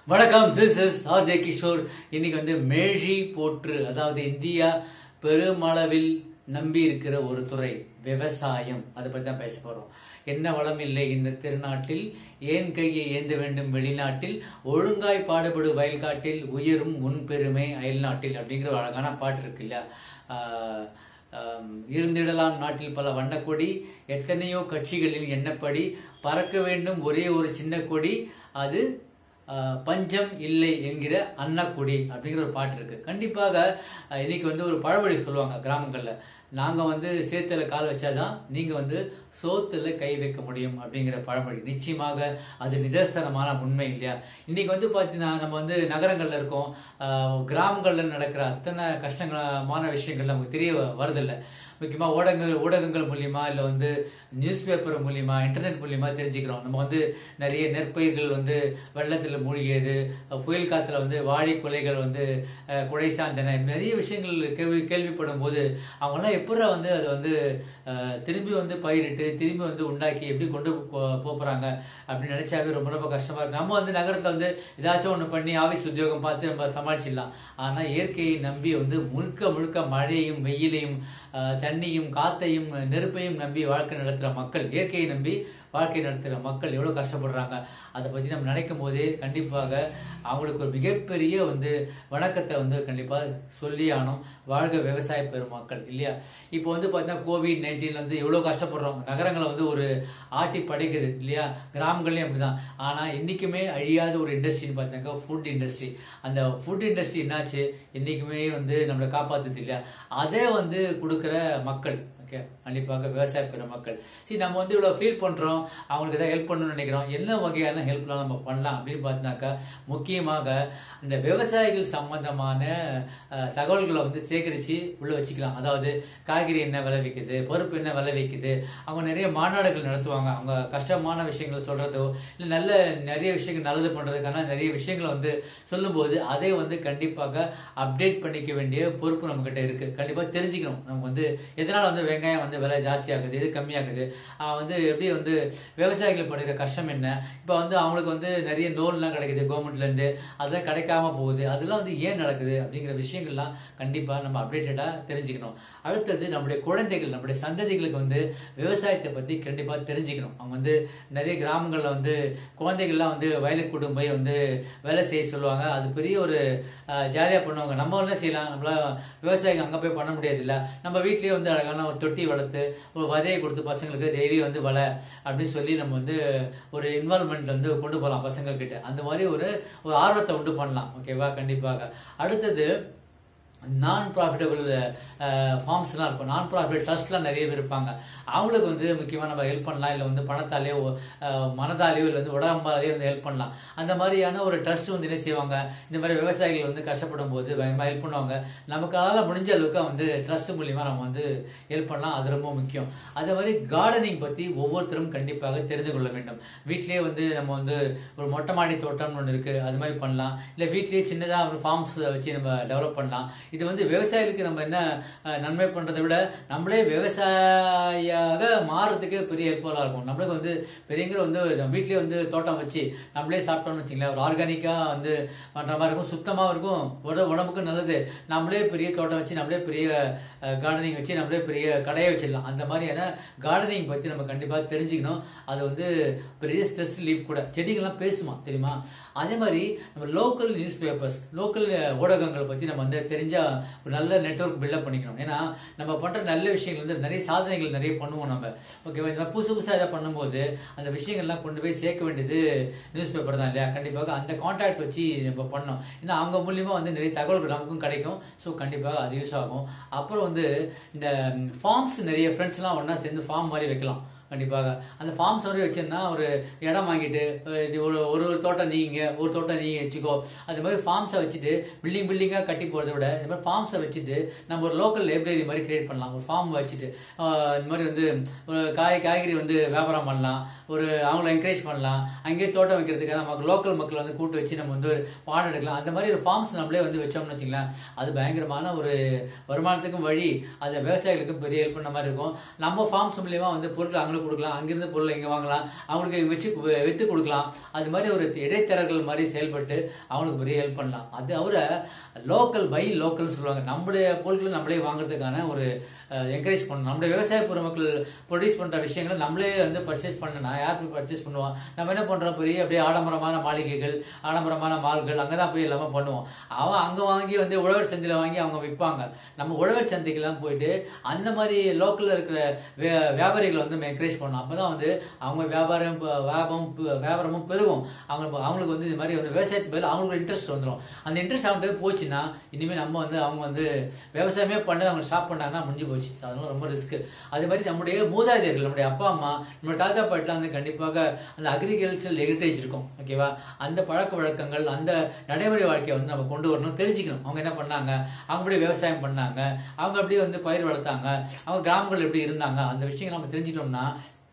வணக்கம் this is RJ Kishore இன்னைக்கு வந்து மேழி போற்று அதாவது இந்தியா பெருமளவில் நம்பி இருக்கிற ஒரு துறை விவசாயம் அதை பத்தி தான் பேச போறோம் என்ன வளம் இல்லை இந்த திருநாட்டில் ஏன் கையை ஏந்த வேண்டும் வெளிநாட்டில் ஒழுங்காய் பாடுபடு வயல்காட்டில் உயரும் முன்பெருமை அயல்நாட்டில் அப்படிங்கிற ஒரு அழகான பாட்டு இருக்கு இல்லையா ஆஹ் ஆம், இருந்திடலாம் நாட்டில் பல வண்ணக்கொடி எத்தனையோ கட்சிகளில் எண்ணப்படி பறக்க வேண்டும் ஒரே ஒரு சின்ன கொடி அது ஆ, பஞ்சம் இல்லை என்கிற அன்னக்குடி அப்படிங்கிற ஒரு பாட்டு இருக்கு கண்டிப்பாக ஆ, இன்னைக்கு வந்து ஒரு பழமொழி சொல்லுவாங்க கிராமங்கள்ல நாங்க வந்து சேத்துல கால் வச்சாதான் நீங்க வந்து சோத்துல கை வைக்க முடியும் அப்படிங்கிற பழமொழி நிச்சயமாக அது நிதர்சனமான உண்மை இல்லையா இன்னைக்கு வந்து பாத்தீங்கன்னா நம்ம வந்து நகரங்கள்ல இருக்கோம் ஆ, கிராமங்கள்ல நடக்கிற அத்தனை கஷ்டமான விஷயங்கள் நமக்கு தெரிய வருதில்லை முக்கியமா ஊடகங்கள் ஊடகங்கள் மூலியமா இல்ல வந்து நியூஸ் பேப்பர் மூலியமா இன்டர்நெட் மூலியமா தெரிஞ்சுக்கிறோம் நம்ம வந்து நிறைய நெற்பயிர்கள் வந்து வெள்ளத்துல மூழ்கியது அஹ் புயல் காத்துல வந்து வாழை குலைகள் வந்து அஹ், குடை சார்ந்தன நிறைய விஷயங்கள் கேள்வி கேள்விப்படும் போது அவங்கெல்லாம் எப்படா வந்து அதை வந்து அஹ், திரும்பி வந்து பயிரிட்டு திரும்பி வந்து உண்டாக்கி எப்படி கொண்டு போ- போறாங்க அப்படின்னு நினைச்சாவே ரொம்ப ரொம்ப கஷ்டமா இருக்கு நம்ம வந்து நகரத்துல வந்து ஏதாச்சும் ஒண்ணு பண்ணி ஆபீஸ் உத்தியோகம் பார்த்து நம்ம சமாளிச்சிடலாம் ஆனா இயற்கையை நம்பி வந்து முழுக்க முழுக்க மழையும் வெயிலையும் அஹ், தண்ணியும் காத்தையும் நெருப்பையும் நம்பி வாழ்க்கை நடத்துற மக்கள் இயற்கையை நம்பி வாழ்க்கை நடத்துகிற மக்கள் எவ்வளோ கஷ்டப்படுறாங்க அதை பற்றி நம்ம நினைக்கும் போதே கண்டிப்பாக அவங்களுக்கு ஒரு மிகப்பெரிய வந்து வணக்கத்தை வந்து கண்டிப்பாக சொல்லி ஆனோம் வாழ்க விவசாய பெருமக்கள் இல்லையா இப்போ வந்து பார்த்தீங்கன்னா கோவிட் நைன்டீன்ல வந்து எவ்வளோ கஷ்டப்படுறோம் நகரங்களை வந்து ஒரு ஆட்டி படைக்குது இல்லையா கிராமங்கள்லையும் அப்படிதான் ஆனால் என்றைக்குமே அழியாத ஒரு இண்டஸ்ட்ரின்னு பார்த்தீங்கன்னா ஃபுட் இண்டஸ்ட்ரி அந்த ஃபுட் இண்டஸ்ட்ரி என்னாச்சு என்றைக்குமே வந்து நம்மளை காப்பாத்துது இல்லையா அதை வந்து கொடுக்குற மக்கள் ஓகே கண்டிப்பாக விவசாய பெருமக்கள் சரி நம்ம வந்து இவ்வளோ ஃபீல் பண்ணுறோம் அவங்களுக்கு ஏதாவது ஹெல்ப் பண்ணணும்னு நினைக்கிறோம் என்ன வகையான ஹெல்ப்லாம் நம்ம பண்ணலாம் அப்படின்னு பார்த்தினாக்கா முக்கியமாக இந்த விவசாயிகள் சம்பந்தமான அஹ், தகவல்களை வந்து சேகரித்து உள்ளே வச்சுக்கலாம் அதாவது காய்கறி என்ன விலை விற்குது பருப்பு என்ன விலை விற்குது அவங்க நிறைய மாநாடுகள் நடத்துவாங்க அவங்க கஷ்டமான விஷயங்களை சொல்கிறதோ இல்லை நல்ல நிறைய விஷயங்கள் நல்லது பண்ணுறதுக்கான நிறைய விஷயங்களை வந்து சொல்லும்போது அதை வந்து கண்டிப்பாக அப்டேட் பண்ணிக்க வேண்டிய பொறுப்பு நம்மக்கிட்ட இருக்குது கண்டிப்பாக தெரிஞ்சுக்கணும் நம்ம வந்து எதனால் வந்து வெங்காயம் வந்து விலை ஜாஸ்தி ஆகுது இது கம்மியாகுது ஆஹ் வந்து எப்படி வந்து விவசாயிகள் படுகிற கஷ்டம் என்ன இப்போ வந்து அவங்களுக்கு வந்து நிறைய லோன்லாம் கிடைக்குது கவர்மெண்ட்லேருந்து அதெல்லாம் கிடைக்காம போகுது அதெல்லாம் வந்து ஏன் நடக்குது அப்படிங்கிற விஷயங்கள்லாம் கண்டிப்பாக நம்ம அப்டேட்டடாக தெரிஞ்சுக்கணும் அடுத்தது நம்முடைய குழந்தைகள் நம்முடைய சந்ததிகளுக்கு வந்து விவசாயத்தை பற்றி கண்டிப்பாக தெரிஞ்சுக்கணும் அவங்க வந்து நிறைய கிராமங்களில் வந்து குழந்தைகள்லாம் வந்து வயலுக்கு கூட்டும் போய் வந்து வேலை செய்ய சொல்லுவாங்க அது பெரிய ஒரு ஜாலியாக பண்ணுவாங்க நம்ம என்ன செய்யலாம் நம்மளால விவசாயிகள் அங்கே போய் பண்ண முடியாது இல்ல நம்ம வீட்லயே வந்து அழகான ஒரு தொட்டி வளர்த்து ஒரு விதையை கொடுத்து பசங்களுக்கு டெய்லி வந்து வள அப்படின்னு சொல்லி நம்ம வந்து ஒரு இன்வால்மெண்ட் வந்து கொண்டு போகலாம் பசங்க கிட்ட அந்த மாதிரி ஒரு ஒரு ஆர்வத்தை உண்டு பண்ணலாம் ஓகேவா கண்டிப்பாக அடுத்தது நான் ப்ராஃபிட்டபிள் ஃபார்ம்ஸ்லாம் இருக்கும் நான் ப்ராஃபிட் ட்ரஸ்ட்லாம் நிறைய பேர் இருப்பாங்க அவங்களுக்கு வந்து முக்கியமாக நம்ம ஹெல்ப் பண்ணலாம் இல்லை வந்து பணத்தாலேயோ அஹ், மனதாலேயோ இல்லை வந்து உடம்பாலேயோ வந்து ஹெல்ப் பண்ணலாம் அந்த மாதிரியான ஒரு ட்ரஸ்ட் வந்து என்ன செய்வாங்க இந்த மாதிரி விவசாயிகள் வந்து கஷ்டப்படும் போது பயங்கரமாக ஹெல்ப் பண்ணுவாங்க நமக்கால முடிஞ்ச அளவுக்கு வந்து ட்ரஸ்ட் மூலியமாக நம்ம வந்து ஹெல்ப் பண்ணலாம் அது ரொம்ப முக்கியம் அதே மாதிரி கார்டனிங் பற்றி ஒவ்வொருத்தரும் கண்டிப்பாக தெரிந்து கொள்ள வேண்டும் வீட்டிலேயே வந்து நம்ம வந்து ஒரு மொட்டை மாடி தோட்டம்னு ஒன்று இருக்குது அது மாதிரி பண்ணலாம் இல்லை வீட்லேயே சின்னதாக ஒரு ஃபார்ம்ஸ் வச்சு நம்ம டெவலப் பண்ணலாம் இது வந்து விவசாயிகளுக்கு நம்ம என்ன அஹ், நன்மை பண்றதை விட நம்மளே விவசாயியாக மாறுறதுக்கு பெரிய ஹெல்ப்ஃபுல்லாக இருக்கும் நம்மளுக்கு வந்து பெரியங்கிற வந்து நம்ம வீட்லயே வந்து தோட்டம் வச்சு நம்மளே சாப்பிட்டோம்னு வச்சுங்களேன் ஒரு ஆர்கானிக்காக வந்து பண்ற மாதிரி இருக்கும் சுத்தமாக இருக்கும் உட- உடம்புக்கும் நல்லது நம்மளே பெரிய தோட்டம் வச்சு நம்மளே பெரிய கார்டனிங் வச்சு நம்மளே பெரிய கடையை வச்சிடலாம் அந்த மாதிரியான கார்டனிங் பற்றி நம்ம கண்டிப்பாக தெரிஞ்சுக்கணும் அது வந்து பெரிய ஸ்ட்ரெஸ் லீவ் கூட செடிகள்லாம் பேசுமா தெரியுமா அதே மாதிரி நம்ம லோக்கல் நியூஸ் பேப்பர்ஸ் லோக்கல் ஊடகங்கள் பற்றி நம்ம வந்து தெரிஞ்சா ஒரு நல்ல நெட்வொர்க் பில்டப் பண்ணிக்கணும் ஏன்னா நம்ம பண்ற நல்ல விஷயங்கள் வந்து நிறைய சாதனைகள் நிறைய பண்ணுவோம் நம்ம ஓகேவா இந்த மாதிரி புதுசு புதுசாக இதை பண்ணும்போது அந்த விஷயங்கள்லாம் கொண்டு போய் சேர்க்க வேண்டியது நியூஸ் பேப்பர் தான் இல்லையா கண்டிப்பாக அந்த கான்டாக்ட் வச்சு நம்ம பண்ணோம் ஏன்னா அவங்க மூலியமா வந்து நிறைய தகவல்கள் நமக்கும் கிடைக்கும் ஸோ கண்டிப்பாக அது யூஸ் ஆகும் அப்புறம் வந்து இந்த ஃபார்ம்ஸ் நிறைய ஃப்ரெண்ட்ஸ்லாம் ஒன்றா சேர்ந்து ஃபார்ம் மாதிரி வைக்கலாம் கண்டிப்பாக அந்த ஃபார்ம்ஸ் வந்து வச்சிருந்தா ஒரு இடம் வாங்கிட்டு அஹ் இது ஒரு ஒரு ஒரு தோட்டம் நீங்க ஒரு தோட்டம் நீங்க வச்சுக்கோ அது மாதிரி ஃபார்ம்ஸை வச்சுட்டு பில்டிங் பில்டிங்காக கட்டி போகிறத விட இந்த மாதிரி ஃபார்ம்ஸை வச்சுட்டு நம்ம ஒரு லோக்கல் லைப்ரரி மாதிரி கிரியேட் பண்ணலாம் ஒரு ஃபார்ம் வச்சுட்டு அஹ் இந்த மாதிரி வந்து ஒரு காய் காய்கறி வந்து வியாபாரம் பண்ணலாம் ஒரு அவங்கள என்கரேஜ் பண்ணலாம் அங்கேயே தோட்டம் வைக்கிறதுக்காக நம்ம லோக்கல் மக்கள் வந்து கூட்டு வச்சு நம்ம வந்து ஒரு பாடம் எடுக்கலாம் அந்த மாதிரி ஒரு ஃபார்ம்ஸ் நம்மளே வந்து வச்சோம்னு வச்சுங்களேன் அது பயங்கரமான ஒரு வருமானத்துக்கும் வழி அது விவசாயிகளுக்கும் பெரிய ஹெல்ப் பண்ண மாதிரி இருக்கும் நம்ம ஃபார்ம்ஸ் மூலியமா வந்து பொருட்கள் அவங்களுக்கு பொருள் கொடுக்கலாம் அங்கிருந்து பொருள் இங்க வாங்கலாம் அவங்களுக்கு வச்சு கு- வித்து கொடுக்கலாம் அது மாதிரி ஒரு இடைத்தரகர்கள் மாதிரி செயல்பட்டு அவங்களுக்கு பெரிய ஹெல்ப் பண்ணலாம் அது அவரை லோக்கல் பை லோக்கல் சொல்லுவாங்க நம்மளுடைய பொருட்களை நம்மளே வாங்குறதுக்கான ஒரு என்கரேஜ் பண்ணணும் நம்மளுடைய விவசாய பொருட்கள் ப்ரொடியூஸ் பண்ற விஷயங்களை நம்மளே வந்து பர்ச்சேஸ் பண்ணணும் யார் போய் பர்ச்சேஸ் பண்ணுவோம் நம்ம என்ன பண்றோம் பெரிய அப்படியே ஆடம்பரமான மாளிகைகள் ஆடம்பரமான மால்கள் அங்கதான் போய் எல்லாமே பண்ணுவோம் அவன் அங்க வாங்கி வந்து உழவர் சந்தையில வாங்கி அவங்க விற்பாங்க நம்ம உழவர் சந்தைக்கெல்லாம் போயிட்டு அந்த மாதிரி லோக்கல்ல இருக்கிற வே- வியாபாரிகளை வந்து நம்ம என்கரேஜ் பண்ணணும் அப்பதான் வந்து அவங்க வியாபாரம் ப- வியாபம் ப- வியாபாரமும் பெருகும் அவங்க அவங்களுக்கு வந்து இது மாதிரி வந்து விவசாயத்து மேல அவங்களுக்கு இன்ட்ரெஸ்ட் வந்துடும் அந்த இன்ட்ரெஸ்ட் அவங்களுக்கு போச்சுன்னா இனிமே நம்ம வந்து அவங்க வந்து விவசாயமே பண்ண அவங்க ஸ்டாப் பண்ணாங்கன்னா முடிஞ்சு போச்சு அதனால ரொம்ப ரிஸ்க் அதே மாதிரி நம்முடைய மூதாதையர்கள் நம்முடைய அப்பா அம்மா நம்முடைய தாத்தா பாட்டிலாம் வந்து கண்டிப்பாக அந்த அக்ரிகல்ச்சர் ஹெரிட்டேஜ் இருக்கும் ஓகேவா அந்த பழக்க வழக்கங்கள் அந்த நடைமுறை வாழ்க்கையை வந்து நம்ம கொண்டு வரணும் தெரிஞ்சுக்கணும் அவங்க என்ன பண்ணாங்க அவங்க அப்படியே விவசாயம் பண்ணாங்க அவங்க அப்படியே வந்து பயிர் வளர்த்தாங்க அவங்க கிராமங்கள் எப்படி இருந்தாங்க அந்த விஷயங்கள் நம்ம தெரிஞ்சுட்டோம்னா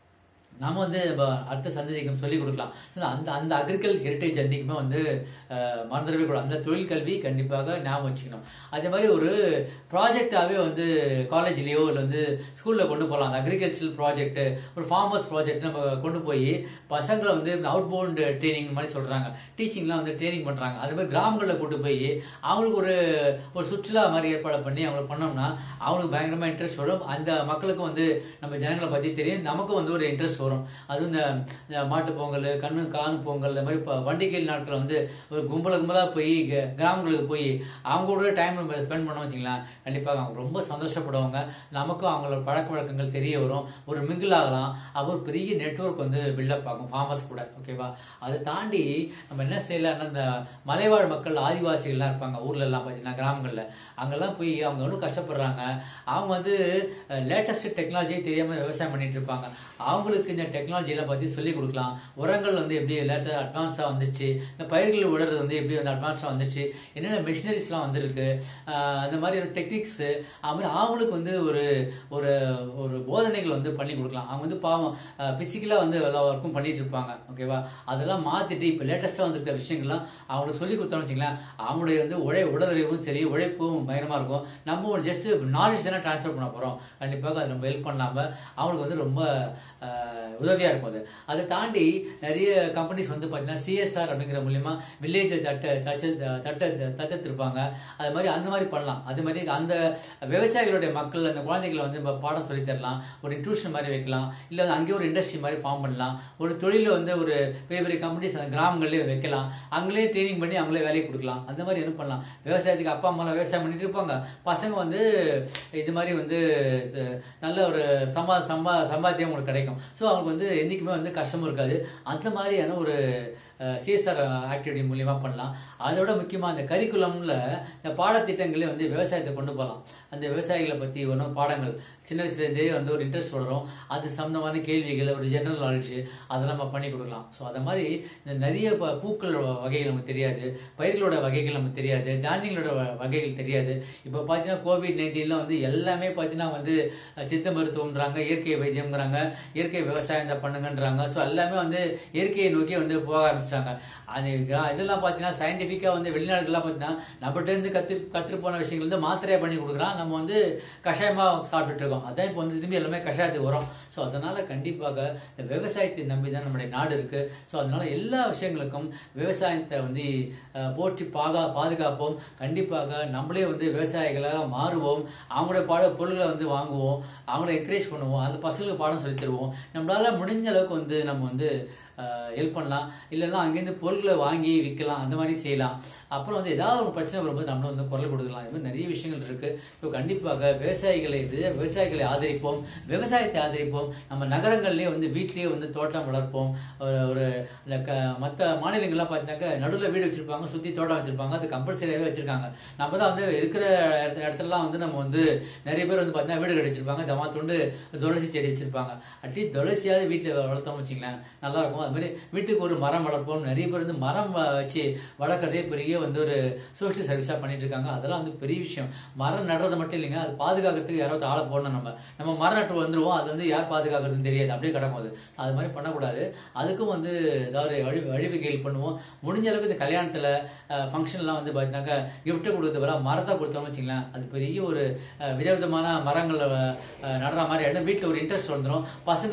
நம்ம வந்து இப்ப அடுத்த சந்ததிக்கு சொல்லிக் கொடுக்கலாம் So, அந்த அந்த அக்ரிகல்ச்சர் ஹெரிட்டேஜ் அன்னைக்குமே வந்து அஹ், மறந்துடவே கூடாது அந்த தொழில் கல்வி கண்டிப்பாக ஞாபகம் வச்சுக்கணும் அதே மாதிரி ஒரு ப்ராஜெக்டாகவே வந்து காலேஜ்லேயோ இல்லை வந்து ஸ்கூலில் கொண்டு போகலாம் அந்த அக்ரிகல்ச்சர் ப்ராஜெக்ட் ஒரு ஃபார்மர்ஸ் ப்ராஜெக்ட் நம்ம கொண்டு போய் பசங்களை வந்து அவுட் பவுண்ட் ட்ரைனிங் மாதிரி சொல்கிறாங்க டீச்சிங்லாம் வந்து ட்ரைனிங் பண்ணுறாங்க அது மாதிரி கிராமங்களில் கொண்டு போய் அவங்களுக்கு ஒரு ஒரு சுற்றுலா மாதிரி ஏற்பாடு பண்ணி அவங்களுக்கு பண்ணோம்னா அவங்களுக்கு பயங்கரமாக இன்ட்ரெஸ்ட் வரும் அந்த மக்களுக்கும் வந்து நம்ம ஜனங்களை பற்றி தெரியும் நமக்கும் வந்து ஒரு இன்ட்ரெஸ்ட் வரும் அதுவும் இந்த இந்த மாட்டு பொங்கல் கண்ணு காணு பொங்கல் இந்த மாதிரி ப- பண்டிகை நாட்கள் வந்து ஒரு கும்பல கும்பலா போய் க- கிராமங்களுக்கு போய் அவங்க கூட டைம் நம்ம ஸ்பெண்ட் பண்ணோம் வச்சுங்களேன் கண்டிப்பாக அவங்க ரொம்ப சந்தோஷப்படுவாங்க நமக்கும் அவங்களோட பழக்க வழக்கங்கள் தெரிய வரும் ஒரு மிங்கிள் ஆகலாம் அப்போ ஒரு பெரிய நெட்வொர்க் வந்து பில்டப் ஆகும் ஃபார்மர்ஸ் கூட ஓகேவா அதை தாண்டி நம்ம என்ன செய்யலாம்னா இந்த மலைவாழ் மக்கள் ஆதிவாசிகள்லாம் இருப்பாங்க ஊர்ல எல்லாம் பார்த்தீங்கன்னா கிராமங்கள்ல அங்கெல்லாம் போய் அவங்க எவ்வளவு கஷ்டப்படுறாங்க அவங்க வந்து லேட்டஸ்ட் டெக்னாலஜியே தெரியாம விவசாயம் பண்ணிட்டு இருப்பாங்க அவங்களுக்கு இந்த டெக்னாலஜிலாம் பத்தி சொல்லி கொடுக்கலாம் உரங்கள் வந்து எப்படி லேட்டஸ்ட் அட்வான்ஸா வந்துச்சு இந்த பயிர்கள் உழறது வந்து எப்படி வந்து அட்வான்ஸா வந்துச்சு என்னென்ன மிஷினரிஸ்லாம் வந்திருக்கு ஆஹ் அந்த மாதிரி ஒரு டெக்னிக்ஸ் அது மாதிரி அவங்களுக்கு வந்து ஒரு ஒரு ஒரு போதனைகள் வந்து பண்ணி கொடுக்கலாம் அவங்க வந்து பாவம் பிசிக்கலா வந்து எல்லா ஒர்க்கும் பண்ணிட்டு இருப்பாங்க ஓகேவா அதெல்லாம் மாத்திட்டு இப்ப லேட்டஸ்டா வந்திருக்க விஷயங்கள்லாம் அவங்களுக்கு சொல்லி கொடுத்தோம்னு வச்சுங்களேன் அவங்களுடைய வந்து உழை உடலறிவும் சரி உழைப்பும் பயங்கரமா இருக்கும் நம்ம ஒரு ஜஸ்ட் நாலேஜ் தானே ட்ரான்ஸ்ஃபர் பண்ண போறோம் கண்டிப்பாக அது நம்ம ஹெல்ப் பண்ணாம அவங்களுக்கு வந்து ரொம்ப ஆஹ், உதவியா இருக்கும் அது அதை தாண்டி நிறைய கம்பெனிஸ் வந்து பார்த்தீங்கன்னா சிஎஸ்ஆர் அப்படிங்கிற மூலியமா வில்லேஜ் தட்ட தச்ச தட்ட தத்தெடுத்திருப்பாங்க அது மாதிரி அந்த மாதிரி பண்ணலாம் அது மாதிரி அந்த விவசாயிகளுடைய மக்கள் அந்த குழந்தைகளை வந்து நம்ம பாடம் சொல்லி தரலாம் ஒரு டியூஷன் மாதிரி வைக்கலாம் இல்லை அங்கேயே ஒரு இண்டஸ்ட்ரி மாதிரி ஃபார்ம் பண்ணலாம் ஒரு தொழில வந்து ஒரு பெரிய பெரிய கம்பெனிஸ் அந்த கிராமங்கள்லேயே வைக்கலாம் அங்களே ட்ரைனிங் பண்ணி அவங்களே வேலைக்கு கொடுக்கலாம் அந்த மாதிரி என்ன பண்ணலாம் விவசாயத்துக்கு அப்பா அம்மாலாம் விவசாயம் பண்ணிட்டு இருப்பாங்க பசங்க வந்து இது மாதிரி வந்து அஹ், நல்ல ஒரு சம்பா சம்பா சம்பாத்தியம் உங்களுக்கு கிடைக்கும் ஸோ அவங்களுக்கு வந்து என்றைக்குமே வந்து கஷ்டமும் இருக்காது அந்த மாதிரியான ஒரு சிஎஸ்ஆர் ஆக்டிவிட்டி மூலியமா பண்ணலாம் அதோட முக்கியமா அந்த கரிக்குலம்ல இந்த பாடத்திட்டங்களே வந்து விவசாயத்தை கொண்டு போகலாம் அந்த விவசாயிகளை பத்தி ஒன்றும் பாடங்கள் சின்ன வயசுல இருந்தே வந்து ஒரு இன்ட்ரெஸ்ட் வளரும் அது சம்பந்தமான கேள்விகள் ஒரு ஜெனரல் நாலேஜ் அதெல்லாம் நம்ம பண்ணி கொடுக்கலாம் ஸோ அந்த மாதிரி இந்த நிறைய ப- பூக்கள் வ- வகைகள் நமக்கு தெரியாது பயிர்களோட வகைகள் நமக்கு தெரியாது தானியங்களோட வ- வகைகள் தெரியாது இப்போ பார்த்தீங்கன்னா கோவிட் நைன்டீன்ல வந்து எல்லாமே பார்த்தீங்கன்னா வந்து அஹ், சித்த மருத்துவம்ன்றாங்க இயற்கை வைத்தியம்ங்கிறாங்க இயற்கை விவசாயம் தான் பண்ணுங்கன்றாங்க ஸோ எல்லாமே வந்து இயற்கையை நோக்கி வந்து போக ஆரம்பிச்சிட்டாங்க அது கிரா- இதெல்லாம் பார்த்தீங்கன்னா சயின்டிஃபிக்காக வந்து வெளிநாடுகள்லாம் பார்த்தீங்கன்னா நம்மகிட்ட இருந்து கற்று கற்று போன விஷயங்கள் வந்து மாத்திரையா பண்ணி கொடுக்குறான் நம்ம வந்து கஷாயமா சாப்பிட்டுட்டு இருக்கோம் அதான் இப்போ வந்து திரும்பி எல்லாமே கஷாயத்துக்கு வரும் ஸோ அதனால கண்டிப்பாக இந்த விவசாயத்தை நம்பி தான் நம்முடைய நாடு இருக்கு ஸோ அதனால எல்லா விஷயங்களுக்கும் விவசாயத்தை வந்து அஹ், போற்றி பாகா பாதுகாப்போம் கண்டிப்பாக நம்மளே வந்து விவசாயிகளாக மாறுவோம் அவங்களுடைய பாட பொருள்களை வந்து வாங்குவோம் அவங்கள என்கரேஜ் பண்ணுவோம் அந்த பசங்களுக்கு பாடம் சொல்லி தருவோம் நம்மளால முடிஞ்ச அளவுக்கு வந்து நம்ம வந்து ஹெல்ப் பண்ணலாம் இல்லைன்னா அங்கேருந்து பொருட்களை வாங்கி விற்கலாம் அந்த மாதிரி செய்யலாம் அப்புறம் வந்து ஏதாவது ஒரு பிரச்சனை வரும்போது நம்மளும் வந்து குரல் கொடுக்கலாம் இது மாதிரி நிறைய விஷயங்கள் இருக்கு ஸோ கண்டிப்பாக விவசாயிகளை விவ- விவசாயிகளை ஆதரிப்போம் விவசாயத்தை ஆதரிப்போம் நம்ம நகரங்கள்லேயே வந்து வீட்லயே வந்து தோட்டம் வளர்ப்போம் ஒரு ஒரு இந்த க மற்ற மாநிலங்கள்லாம் பார்த்தீங்கன்னாக்க நடுவில் வீடு வச்சிருப்பாங்க சுற்றி தோட்டம் வச்சிருப்பாங்க அது கம்பல்சரியாகவே வச்சிருக்காங்க நம்ம தான் வந்து இருக்கிற இடத்து- இடத்துலலாம் வந்து நம்ம வந்து நிறைய பேர் வந்து பார்த்தீங்கன்னா வீடு கட்டிச்சிருப்பாங்க ஜமா துண்டு துளசி செடி வச்சிருப்பாங்க அட்லீஸ்ட் துளசியாவது வீட்டில் வளர்த்தோம்னு வச்சுங்களேன் நல்லா இருக்கும் அது மாதிரி வீட்டுக்கு ஒரு மரம் வளர்ப்போம் நிறைய பேர் வந்து மரம் வ- வச்சு வளர்க்கறதே பெரிய வந்து ஒரு சோஷியல் சர்வீஸாக பண்ணிட்டு இருக்காங்க அதெல்லாம் வந்து பெரிய விஷயம் மரம் நடுறது மட்டும் இல்லைங்க அது பாதுகாக்கிறதுக்கு யாராவது ஆளை போடணும் நம்ம நம்ம மரம் நட்டு வந்துருவோம் அது வந்து யார் பாதுகாக்கிறதுன்னு தெரியாது அப்படியே கிடக்கும் அது அது மாதிரி பண்ணக்கூடாது அதுக்கும் வந்து ஏதாவது வழி வழிவகைகள் பண்ணுவோம் முடிஞ்ச அளவுக்கு இந்த கல்யாணத்தில் ஃபங்க்ஷன்லாம் வந்து பார்த்தீங்கன்னாக்கா கிஃப்ட் கொடுக்கறது பதிலா மரத்தை கொடுத்தோம்னு வச்சுங்களேன் அது பெரிய ஒரு அஹ், விதவிதமான மரங்கள் அஹ், நடுற மாதிரி இடம் வீட்டில் ஒரு இன்ட்ரெஸ்ட் வந்துடும் பசங்களுக்கே வந்து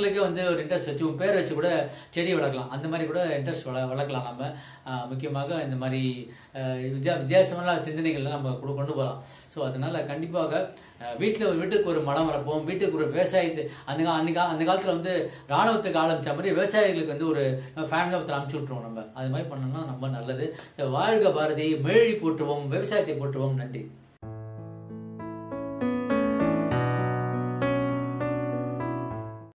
ஒரு இன்ட்ரெஸ்ட் வச்சு உன் பேர் வச்சு கூட செடி வளர்க்கலாம் அந்த மாதிரி கூட இன்ட்ரெஸ்ட் வள வளர்க்கலாம் நம்ம ஆஹ் முக்கியமாக இந்த மாதிரி ஆஹ் வித்தியா வித்தியாசமான சிந்தனைகள்லாம் நம்ம கொண்டு கொண்டு போகலாம் ஸோ அதனால கண்டிப்பாக வீட்டில் வீட்டுக்கு ஒரு மரம் வளர்ப்போம் வீட்டுக்கு ஒரு விவசாயத்து அந்த கா- அன்னைக்கு அந்த காலத்தில் வந்து ராணுவத்துக்கு ஆரம்பிச்ச மாதிரி விவசாயிகளுக்கு வந்து ஒரு ஃபேமிலி ஒருத்தர் அனுப்பிச்சு விட்ருவோம் நம்ம அது மாதிரி பண்ணோம்னா ரொம்ப நல்லது So, வாழ்க பாரதி மேழி போற்றுவோம் விவசாயத்தை போற்றுவோம் நன்றி